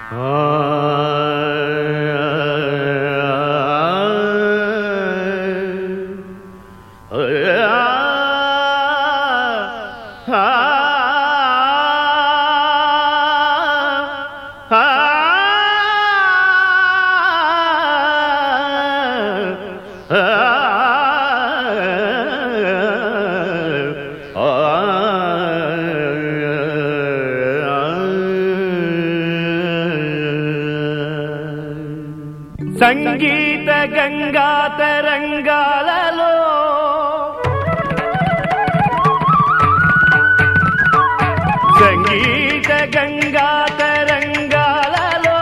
సంగీత గంగా తరంగాలలో సంగీత గంగా తరంగాలలో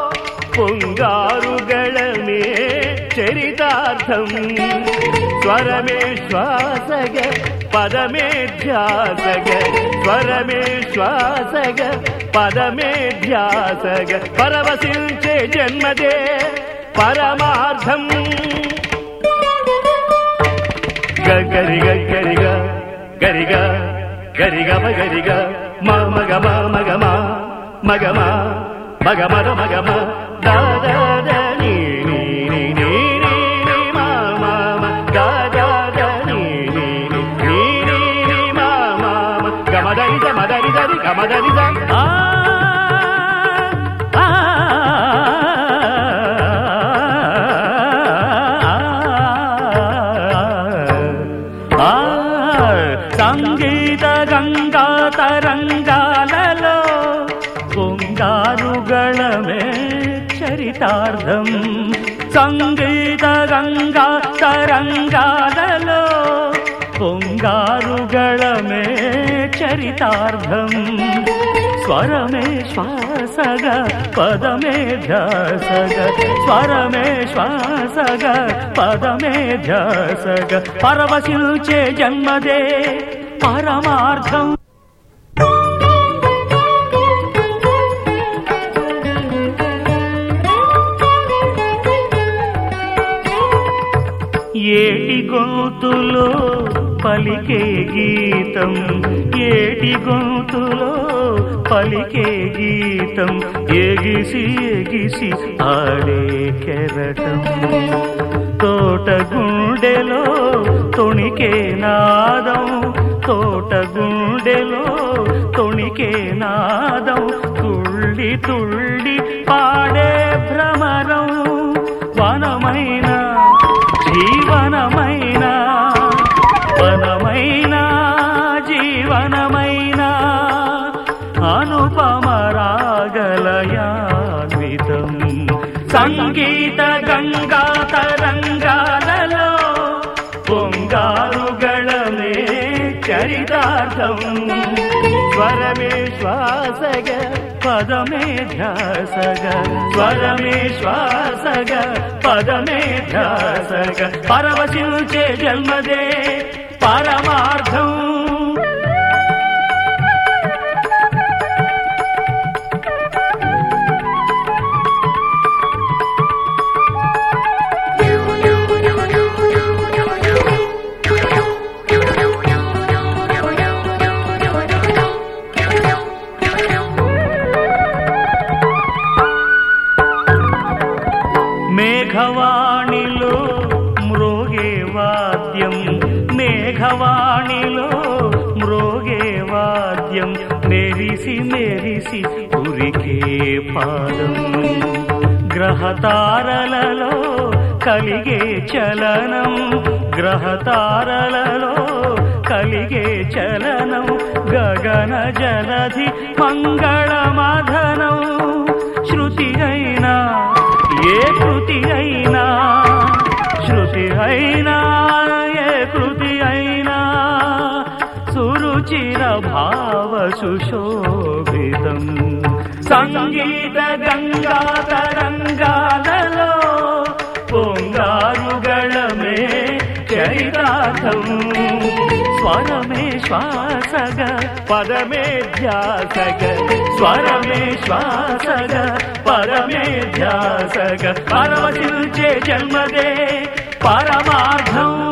పొంగారుగళమే చరితార్థం స్వరమే శ్వాసగ పదమే ధ్యాసగ స్వరమే శ్వాసగ పదమే ధ్యాసగ పరవశించే జన్మదే పరమార్థం గరిగ గరిగ గరిగ గరిగ మగరిగ మ మగ మ మగ మ మగ మ మగ మద మగ మ ద ద ద నీ నీ నీ నీ నీ నీ మ మ మ ద ద ద నీ నీ నీ నీ నీ నీ మ మ మ గ మ ద ని ద మ ద ని ద ని గ మ ద ని ద ఆ ఆ ఆ సంగీత గంగా తరంగాలలో పొంగారుగళమే చరితార్థం సంగీత గంగా తరంగాలలో పొంగారుగళమే చరితార్థం స్వరమే శ్వాసగ పదమే ధ్యాసగ స్వరమే శ్వాసగ పదమే ధ్యాసగ పరవశిల్చే జన్మదే పరమార్థం ఏటి గొంతులో పలికే గీతం ఏటి గొంతులో పలికే గీతం ఎగిసి ఎగిసి ఆడే కెరటం తోట గుండెలో తొణికే నాదం తోట గుండెలో తొణికే నాదం తుళ్ళి తుళ్ళి పాడే భ్రమరం వనమైన జీవనమైన వనమైన జీవనమైన అనుపమ రాగలయాన్వితం సంగీత గంగా తరంగాలలో పొంగారుగళమే చరితార్థం స్వరమే శ్వాసగ పదమే ధ్యాసగ స్వరమే శ్వాసగ పదమే ధ్యాసగ పరవశించే జన్మదే పరమార్థం మేఘవాణిలో మ్రోగే వాద్యం మేఘవాణిలో మ్రోగే వాద్యం మెరిసి మెరిసి ఉరికే పాదం గ్రహతారలలో కలిగే చలనం గ్రహతారలలో కలిగే చలనం గగన జలధి మంగళమధనం శృతి అయినా ఏ కృతి అయినా శృతి అయినా ఏ కృతి అయినా సురుచిర భావ సుశోభితం సంగీత గంగా తరంగాలలో పొంగారుగళమే చరితార్థం స్వరమే శ్వాసగ పదమే ధ్యాసగ స్వరమే శ్వాసగ పరమే ధ్యాసగ పరవశిల్చే జన్మదే పరమార్థం